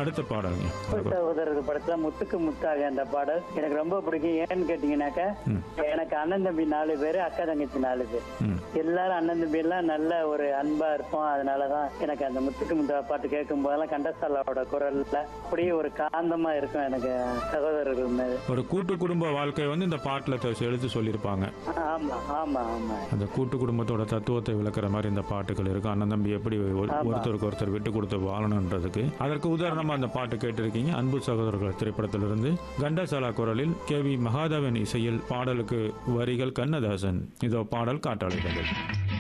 அடுத்த பாடலுங்க சகோதரர்கள் படத்துல முத்துக்கு முத்தாக அந்த பாடல் எனக்கு ரொம்ப பிடிக்கும் ஏன்னு கேட்டீங்கன்னாக்கா எனக்கு அண்ணன் தம்பி நாலு பேரு அக்கா தங்கச்சி நாலு பேர் ம் எல்லாரும் அண்ணன் தம்பி எல்லாம் நல்ல ஒரு அன்பா இருப்போம் அதனாலதான் எனக்கு அந்த முத்துக்கு முத்தா பாட்டு கேட்கும் போதெல்லாம் கண்டசாலாவோட குரல்ல அப்படியே ஒரு காந்தமா இருக்கும் எனக்கு சகோதரர்கள் மேல ஒரு கூட்டு குடும்ப வாழ்க்கை வந்து இந்த பாட்டில் எடுத்து சொல்லியிருப்பாங்க ஆமா ஆமா ஆமா அந்த கூட்டு குடும்பத்தோட தத்துவத்தை விளக்குற மாதிரி இந்த பாட்டுகள் இருக்கு அண்ணன் தம்பி எப்படி ஒரு- ஒருத்தருக்கு ஒருத்தர் விட்டு கொடுத்து வாழணுன்றதுக்கு அதற்கு உதாரணமா அந்த பாட்டு கேட்டிருக்கீங்க அன்பு சகோதரர்கள் திரைப்படத்திலிருந்து கண்டசாலா குரலில் கே வி மகாதேவன் இசையில் பாடலுக்கு வரிகள் கண்ணதாசன் இதோ பாடல் காட்டாளிகள்